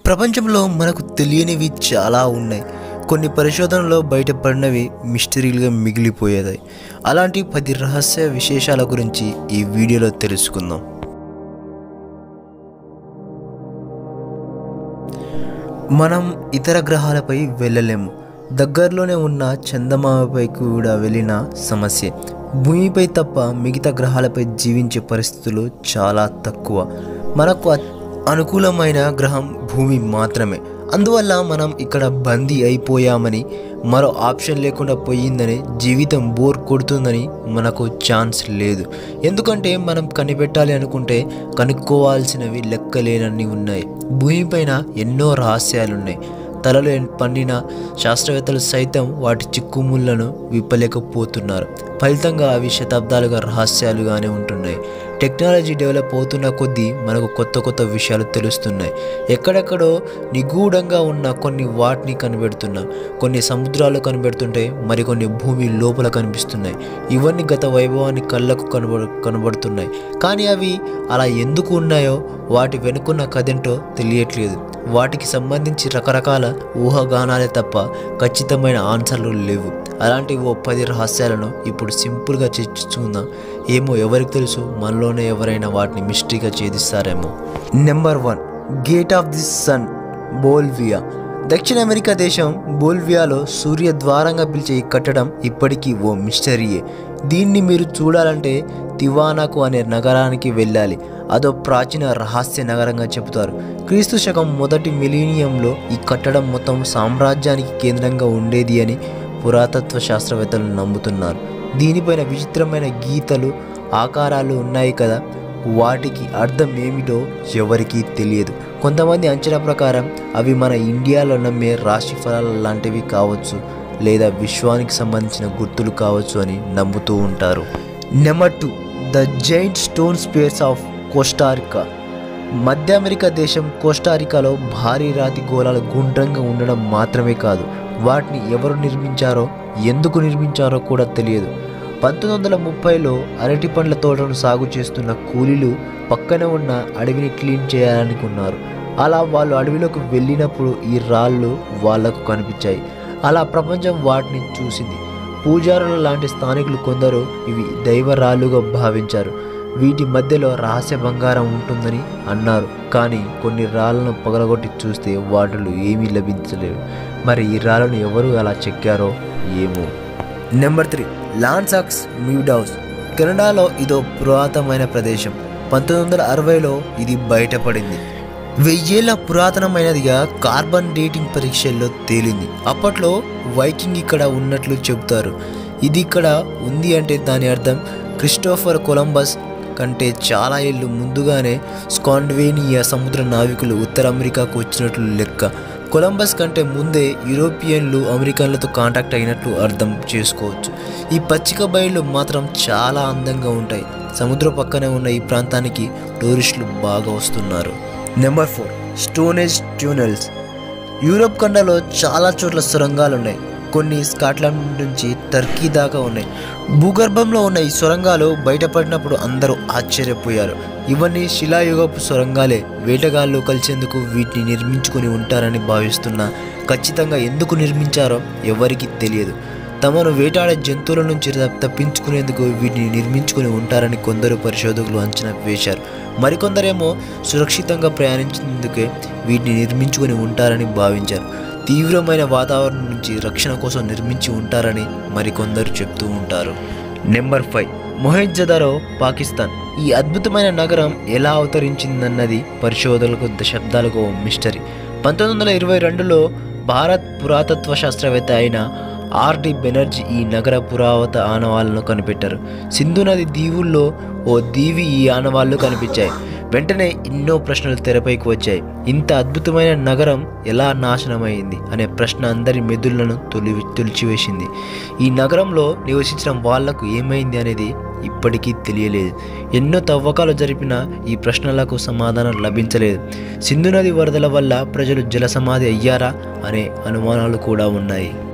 ప్రపంచంలో మనకు తెలియనివి చాలా ఉన్నాయి కొన్ని పరిశోధనలో బయటపడినవి మిస్టరీలుగా మిగిలిపోయేదాయి అలాంటి పది రహస్య విశేషాల గురించి ఈ వీడియోలో తెలుసుకుందాం మనం ఇతర గ్రహాలపై వెళ్ళలేము దగ్గరలోనే ఉన్న చందమామపై కూడా వెళ్ళిన సమస్య భూమిపై తప్ప మిగతా గ్రహాలపై జీవించే పరిస్థితులు చాలా తక్కువ మనకు అ- అనుకూలమైన గ్రహం భూమి మాత్రమే అందువల్ల మనం ఇక్కడ బందీ అయిపోయామని మరో ఆప్షన్ లేకుండా పోయిందని జీవితం బోర్ కొడుతుందని మనకు ఛాన్స్ లేదు ఎందుకంటే మనం కనిపెట్టాలి అనుకుంటే కనుక్కోవాల్సినవి లెక్కలేనన్ని ఉన్నాయి భూమిపైన ఎన్నో రహస్యాలున్నాయి తలలు ఎన్- పండిన శాస్త్రవేత్తలు సైతం వాటి చిక్కుముళ్లను విప్పలేకపోతున్నారు ఫలితంగా అవి శతాబ్దాలుగా రహస్యాలుగానే ఉంటున్నాయి టెక్నాలజీ డెవలప్ అవుతున్న కొద్దీ మనకు కొత్త కొత్త విషయాలు తెలుస్తున్నాయి ఎక్కడెక్కడో నిగూఢంగా ఉన్న కొన్ని వాటిని కనిపెడుతున్నాం కొన్ని సముద్రాలు కనిపెడుతుంటే మరికొన్ని భూమి లోపల కనిపిస్తున్నాయి ఇవన్నీ గత వైభవాన్ని కళ్ళకు కనబడ కనబడుతున్నాయి కానీ అవి అలా ఎందుకు ఉన్నాయో వాటి వెనుకున్న కథేంటో తెలియట్లేదు వాటికి సంబంధించి రకరకాల ఊహాగానాలే తప్ప ఖచ్చితమైన ఆన్సర్లు లేవు అలాంటి ఓ పది రహస్యాలను ఇప్పుడు సింపుల్గా చర్చించుకుందాం ఏమో ఎవరికి తెలుసు మనలోనే ఎవరైనా వాటిని మిస్టరీగా ఛేదిస్తారేమో number one gate of the sun Bolivia దక్షిణ అమెరికా దేశం బోల్వియాలో సూర్య ద్వారంగా పిలిచే ఈ కట్టడం ఇప్పటికీ ఓ మిస్టరీయే దీన్ని మీరు చూడాలంటే తివానాకు అనే నగరానికి వెళ్ళాలి అదో ప్రాచీన రహస్య నగరంగా చెబుతారు క్రీస్తు శకం మొదటి మిలీనియంలో ఈ కట్టడం మొత్తం సామ్రాజ్యానికి కేంద్రంగా ఉండేది అని పురాతత్వ శాస్త్రవేత్తలు నమ్ముతున్నారు దీనిపైన విచిత్రమైన గీతలు ఆకారాలు ఉన్నాయి కదా వాటికి అర్థం ఏమిటో ఎవరికీ తెలియదు కొంతమంది అంచనా ప్రకారం అవి మన ఇండియాలో నమ్మే రాశి ఫలాల లాంటివి కావచ్చు లేదా విశ్వానికి సంబంధించిన గుర్తులు కావచ్చు అని నమ్ముతూ ఉంటారు number two the giant stone spheres of Costa మధ్య అమెరికా దేశం కోస్టారికాలో భారీ రాతి గోళాలు గుండ్రంగా ఉండడం మాత్రమే కాదు వాటిని ఎవరు నిర్మించారో ఎందుకు నిర్మించారో కూడా తెలియదు పంతొమ్మిది వందల ముప్పైలో అరటి పండ్ల తోటను సాగు చేస్తున్న కూలీలు పక్కన ఉన్న అడవిని క్లీన్ చేయాలనుకున్నారు అలా వాళ్ళు అడవిలోకి వెళ్ళినప్పుడు ఈ రాళ్ళు వాళ్లకు కనిపించాయి అలా ప్రపంచం వాటిని చూసింది పూజారుల లాంటి స్థానికులు కొందరు ఇవి దైవ రాళ్ళుగా భావించారు వీటి మధ్యలో రహస్య బంగారం ఉంటుందని అన్నారు కానీ కొన్ని రాళ్ళను పగలగొట్టి చూస్తే వాటిలో ఏమీ లభించలేవు మరి ఈ రాళ్ళను ఎవరు అలా చెక్కారో ఏమో నెంబర్ త్రీ లాన్సాక్స్ మ్యూడౌస్ కెనడాలో ఇదో పురాతనమైన ప్రదేశం పంతొమ్మిది వందల అరవైలో ఇది బయటపడింది వెయ్యేళ్ల పురాతనమైనదిగా కార్బన్ డేటింగ్ పరీక్షల్లో తేలింది అప్పట్లో వైకింగ్ ఇక్కడ ఉన్నట్లు చెబుతారు ఇది ఇక్కడ ఉంది అంటే దాని అర్థం క్రిస్టోఫర్ కొలంబస్ కంటే చాలా ఏళ్ళు ముందుగానే స్కాండ్వేనియా సముద్ర నావికులు ఉత్తర అమెరికాకు వచ్చినట్లు లెక్క కొలంబస్ కంటే ముందే యూరోపియన్లు అమెరికన్లతో కాంటాక్ట్ అయినట్లు అర్థం చేసుకోవచ్చు ఈ పచ్చిక బయళ్ళు మాత్రం చాలా అందంగా ఉంటాయి సముద్ర పక్కనే ఉన్న ఈ ప్రాంతానికి టూరిస్టులు బాగా వస్తున్నారు number four stone age tunnels Europe ఖండలో చాలా చోట్ల సొరంగాలు ఉన్నాయి కొన్ని స్కాట్లాండ్ నుంచి టర్కీ దాకా ఉన్నాయి భూగర్భంలో ఉన్న ఈ సొరంగాలు బయటపడినప్పుడు అందరూ ఆశ్చర్యపోయారు ఇవన్నీ శిలాయుగపు సొరంగాలే వేటగాళ్ళు కలిసేందుకు వీటిని నిర్మించుకొని ఉంటారని భావిస్తున్నా ఖచ్చితంగా ఎందుకు నిర్మించారో ఎవరికీ తెలియదు తమను వేటాడే జంతువుల నుంచి తప్- తప్పించుకునేందుకు వీటిని నిర్మించుకుని ఉంటారని కొందరు పరిశోధకులు అంచనా వేశారు మరికొందరేమో సురక్షితంగా ప్రయాణించేందుకే వీటిని నిర్మించుకుని ఉంటారని భావించారు తీవ్రమైన వాతావరణం నుంచి రక్షణ కోసం నిర్మించి ఉంటారని మరికొందరు చెప్తూ ఉంటారు నెంబర్ ఫైవ్ మొహెంజదారో పాకిస్తాన్ ఈ అద్భుతమైన నగరం ఎలా అవతరించిందన్నది పరిశోధకులకు దశాబ్దాలకు ఓ మిస్టరీ పంతొమ్మిది వందల ఇరవై రెండులో భారత్ పురాతత్వ శాస్త్రవేత్త అయిన ఆర్డి బెనర్జీ ఈ నగర పురావత ఆనవాళ్లను కనిపెట్టారు సింధు నది దీవుల్లో ఓ దీవి ఈ ఆనవాళ్లు కనిపించాయి వెంటనే ఎన్నో ప్రశ్నలు తెరపైకి వచ్చాయి ఇంత అద్భుతమైన నగరం ఎలా నాశనమైంది అనే ప్రశ్న అందరి మెదుళ్లను తొలి తొలిచివేసింది ఈ నగరంలో నివసించిన వాళ్లకు ఏమైంది అనేది ఇప్పటికీ తెలియలేదు ఎన్నో తవ్వకాలు జరిపిన ఈ ప్రశ్నలకు సమాధానం లభించలేదు సింధు నది వరదల వల్ల ప్రజలు జలసమాధి అయ్యారా అనే అనుమానాలు కూడా ఉన్నాయి